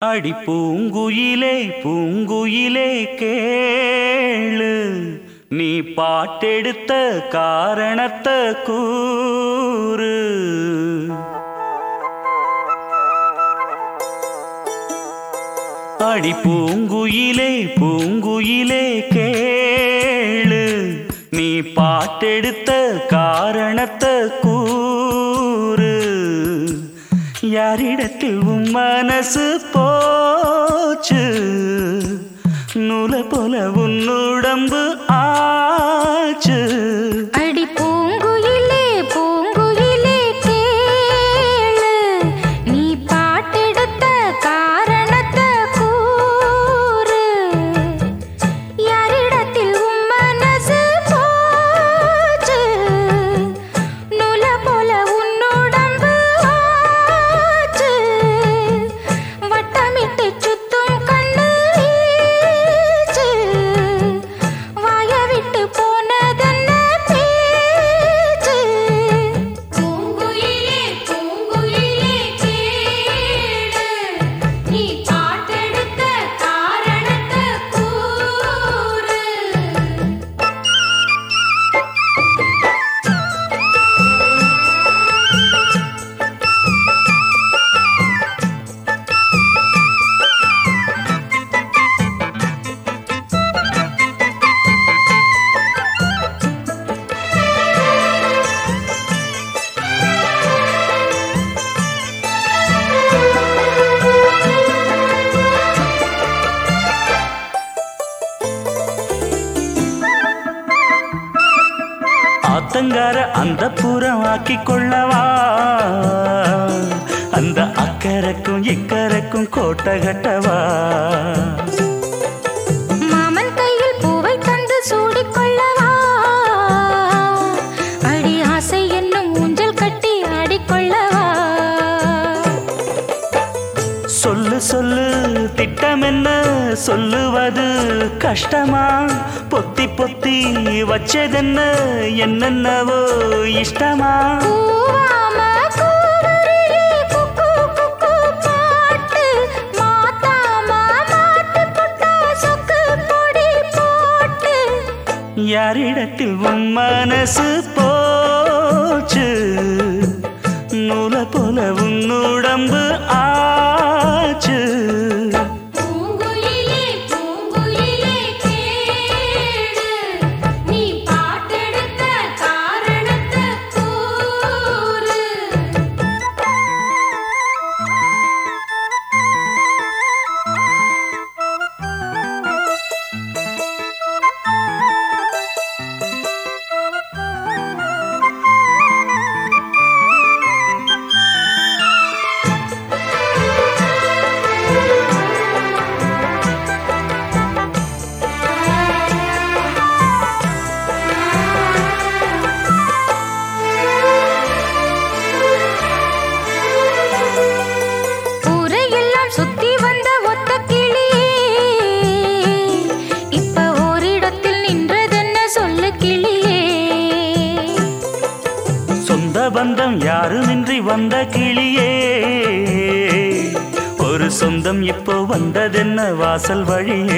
அடி பூங்குயிலே பூங்குயிலே கேளு நீ பாட்டெடுத்த காரணத்தை கூறு அடி பூங்குயிலே பூங்குயிலே கேளு நீ பாட்டெடுத்த காரணத்தை கூறு யாரிடத்தில் உன் மனசு போச்சு நூல போல உன் உடம்பு ஆச்சு அடி பூங்குயிலே பூங்குயிலே கேளு நீ பாட்டெடுத்த காரணத்தை கூறு யாரிடத்தில் உன் மனசு போச்சு நூல போல உன் உடம்பு ஆச்சு வட்டமிட்டு சுத்தும் கண்ணு வீச்சு வாய விட்டு போனதென்ன பேச்சு பூங்குயிலே பூங்குயிலே கேளு நீ பாட்டெடுத்த காரணத்தை கூறு ஆத்தங்கார அந்த புறம் ஆக்கி கொள்ளவா அந்த அக்கறைக்கும் இக்கரைக்கும் கோட்டை கட்டவா மாமன் கையில் பூவை தந்து சூடிக்கொள்ளவா அடி ஆசை என்னும் ஊஞ்சல் கட்டி ஆடிக்கொள்ளவா சொல்லு சொல்லு திட்டம் என்ன சொல்லுவது கஷ்டமா பொத்தி பொத்தி வச்சதென்ன என்னென்னவோ இஷ்டமா கூவாம கூவருளி குக்கு குக்கு பாட்டு மாத்தாம மாட்டு புட்டா சொக்கு பொடி போட்டு யாரிடத்தில் உன் மனசு போச்சு நூல போல உன் உடம்பு ஆச்சு பூங்குயிலே பூங்குயிலே கேளு நீ பாட்டெடுத்த காரணத்தை கூறு ஊரையெல்லாம் சுத்தி வந்த ஒத்த கிளியே இப்ப ஓரிடத்தில் நின்றதென்ன சொல்லு கிளியே சொந்த பந்தம் யாருமின்றி வந்த கிளியே ஒரு சொந்தம் இப்போ வந்ததென்ன வாசல் வழியே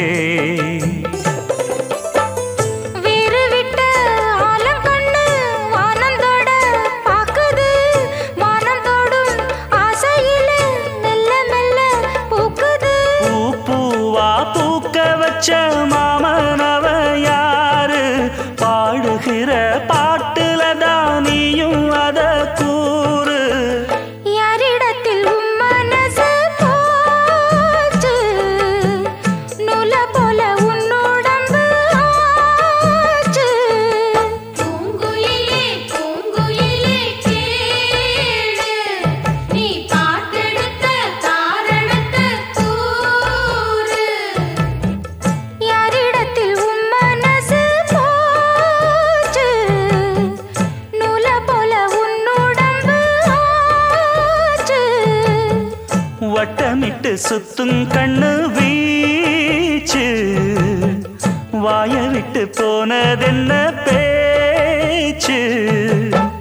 வீறு விட்ட ஆலங்கண்ணு வானந்தோட பாக்குது வானந்தோடும் ஆசையில மெல்ல மெல்ல பூக்குது பூ பூவா பூக்க வச்ச மாமனவ யாரு பாடுகிற பாட்டுல தானியும் அத கூறு யாரிடத்தில் உன் மனசு போச்சு நூல போல உன் உடம்பு ஆச்சு பூங்குயிலே பூங்குயிலே கேளு நீ பாட்டெடுத்த காரணத்தை கூறு யாரிடத்தில் உன் மனசு போச்சு நூல போல உன் உடம்பு ஆச்சு வட்டமிட்டு சுத்தும் கண்ணு வீச்சு வாய விட்டு போனதென்ன பேச்சு